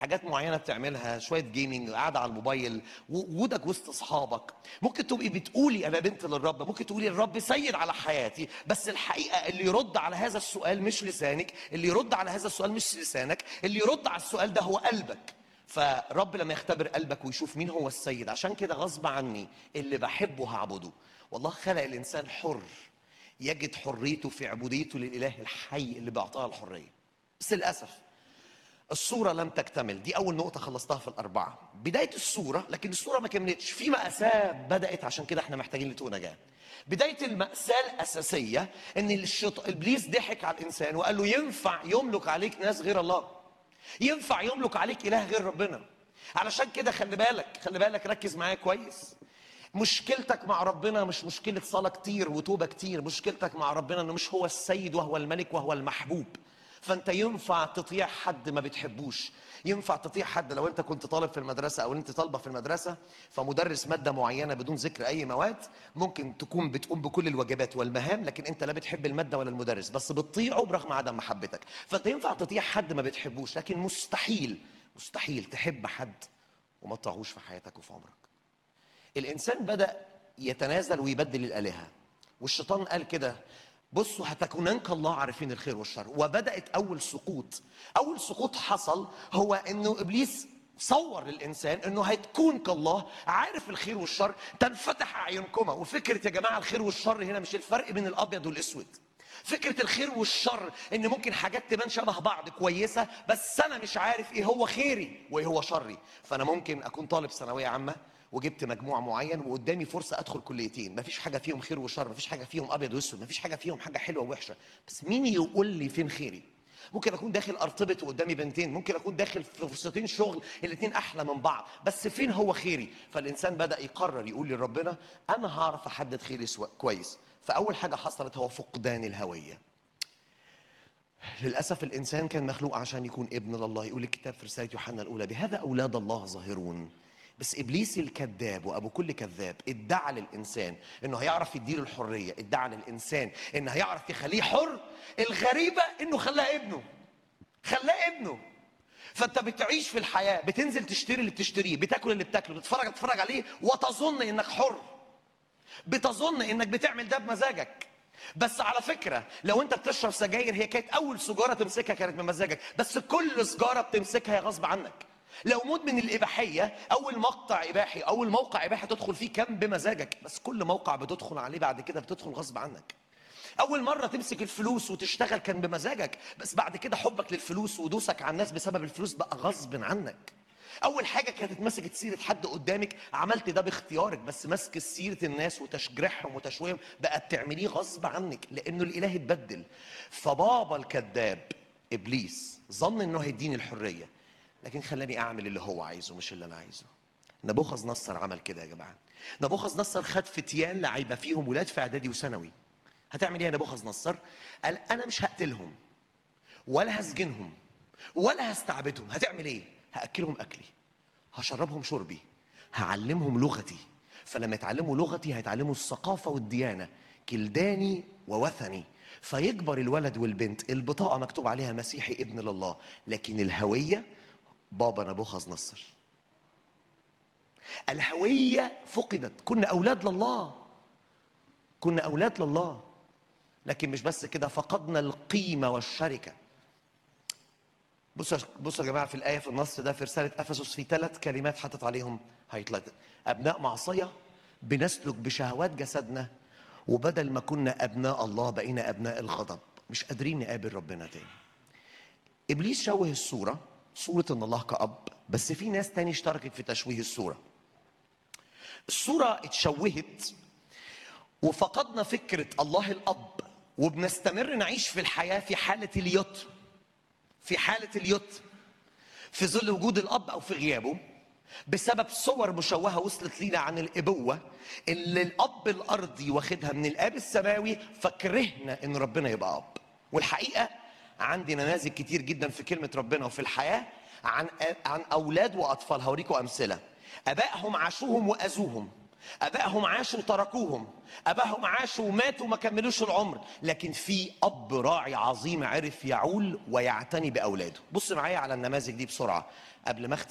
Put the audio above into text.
حاجات معينه بتعملها شويه جيمنج قاعده على الموبايل وجودك وسط اصحابك ممكن تبقي بتقولي انا بنت للرب ممكن تقولي الرب سيد على حياتي بس الحقيقه اللي يرد على هذا السؤال مش لسانك اللي يرد على هذا السؤال مش لسانك اللي يرد على السؤال ده هو قلبك فرب لما يختبر قلبك ويشوف مين هو السيد عشان كده غصب عني اللي بحبه هعبده والله خلق الانسان حر يجد حريته في عبوديته للاله الحي اللي بيعطاها الحريه بس للاسف الصورة لم تكتمل دي أول نقطة خلصتها في الأربعة بداية الصورة لكن الصورة ما كملتش في مأساة بدأت عشان كده احنا محتاجين لتوق نجاة بداية المأساة الأساسية إن الشيط... إبليس ضحك على الإنسان وقال له ينفع يملك عليك ناس غير الله ينفع يملك عليك إله غير ربنا علشان كده خلي بالك خلي بالك ركز معايا كويس مشكلتك مع ربنا مش مشكلة صلاة كتير وتوبة كتير مشكلتك مع ربنا إنه مش هو السيد وهو الملك وهو المحبوب فانت ينفع تطيع حد ما بتحبوش ينفع تطيع حد لو انت كنت طالب في المدرسه او انت طالبه في المدرسه فمدرس ماده معينه بدون ذكر اي مواد ممكن تكون بتقوم بكل الواجبات والمهام لكن انت لا بتحب الماده ولا المدرس بس بتطيعه برغم عدم محبتك فانت ينفع تطيع حد ما بتحبوش لكن مستحيل مستحيل تحب حد وما تطيعهوش في حياتك وفي عمرك الانسان بدا يتنازل ويبدل الالهه والشيطان قال كده بصوا هتكونن كالله عارفين الخير والشر وبدات اول سقوط اول سقوط حصل هو انه ابليس صور للانسان انه هتكون كالله عارف الخير والشر تنفتح اعينكما وفكره يا جماعه الخير والشر هنا مش الفرق بين الابيض والاسود فكره الخير والشر ان ممكن حاجات تبان شبه بعض كويسه بس انا مش عارف ايه هو خيري وايه هو شري فانا ممكن اكون طالب ثانويه عامه وجبت مجموع معين وقدامي فرصه ادخل كليتين مفيش حاجه فيهم خير وشر مفيش حاجه فيهم ابيض واسود مفيش حاجه فيهم حاجه حلوه ووحشه بس مين يقول لي فين خيري ممكن اكون داخل ارتبط وقدامي بنتين ممكن اكون داخل في فرصتين شغل الاثنين احلى من بعض بس فين هو خيري فالانسان بدا يقرر يقول لربنا انا هعرف احدد خيري سوا- كويس فاول حاجه حصلت هو فقدان الهويه للاسف الانسان كان مخلوق عشان يكون ابن لله يقول الكتاب في رساله يوحنا الاولى بهذا اولاد الله ظاهرون بس ابليس الكذاب وابو كل كذاب ادعى للانسان انه هيعرف يديله الحريه ادعى للانسان انه هيعرف يخليه حر الغريبه انه خلاه ابنه خلاه ابنه فانت بتعيش في الحياه بتنزل تشتري اللي بتشتريه بتاكل اللي بتاكله بتتفرج تتفرج عليه وتظن انك حر بتظن انك بتعمل ده بمزاجك بس على فكره لو انت بتشرب سجاير هي كانت اول سجاره تمسكها كانت بمزاجك بس كل سجاره بتمسكها هي غصب عنك لو مدمن الاباحيه اول مقطع اباحي اول موقع اباحي تدخل فيه كان بمزاجك بس كل موقع بتدخل عليه بعد كده بتدخل غصب عنك اول مره تمسك الفلوس وتشتغل كان بمزاجك بس بعد كده حبك للفلوس ودوسك على الناس بسبب الفلوس بقى غصب عنك اول حاجه كانت مسكت سيره حد قدامك عملت ده باختيارك بس مسك سيره الناس وتشجيعهم وتشويهم بقت تعمليه غصب عنك لانه الاله اتبدل فبابا الكذاب ابليس ظن انه هيديني الحريه لكن خلاني اعمل اللي هو عايزه مش اللي انا عايزه نبوخذ نصر عمل كده يا جماعه نبوخذ نصر خد فتيان لعيبه فيهم ولاد في اعدادي وثانوي هتعمل ايه يا نبوخذ نصر قال انا مش هقتلهم ولا هسجنهم ولا هستعبدهم هتعمل ايه هاكلهم اكلي هشربهم شربي هعلمهم لغتي فلما يتعلموا لغتي هيتعلموا الثقافه والديانه كلداني ووثني فيكبر الولد والبنت البطاقه مكتوب عليها مسيحي ابن لله لكن الهويه بابا نبوخذ نصر الهويه فقدت كنا اولاد لله كنا اولاد لله لكن مش بس كده فقدنا القيمه والشركه بصوا بصوا يا جماعه في الايه في النص ده في رساله افسس في ثلاث كلمات حطت عليهم هيطلع ابناء معصيه بنسلك بشهوات جسدنا وبدل ما كنا ابناء الله بقينا ابناء الغضب مش قادرين نقابل ربنا تاني ابليس شوه الصوره صوره ان الله كاب بس في ناس تاني اشتركت في تشويه الصوره الصوره اتشوهت وفقدنا فكره الله الاب وبنستمر نعيش في الحياه في حاله اليتم في حالة اليت في ظل وجود الأب أو في غيابه بسبب صور مشوهة وصلت لينا عن الأبوة اللي الأب الأرضي واخدها من الآب السماوي فكرهنا إن ربنا يبقى أب والحقيقة عندي نماذج كتير جدا في كلمة ربنا وفي الحياة عن عن أولاد وأطفال هوريكم أمثلة أبائهم عاشوهم وأذوهم ابائهم عاشوا وتركوهم ابائهم عاشوا وماتوا وما كملوش العمر لكن في اب راعي عظيم عرف يعول ويعتني باولاده بص معايا على النماذج دي بسرعه قبل ما اختم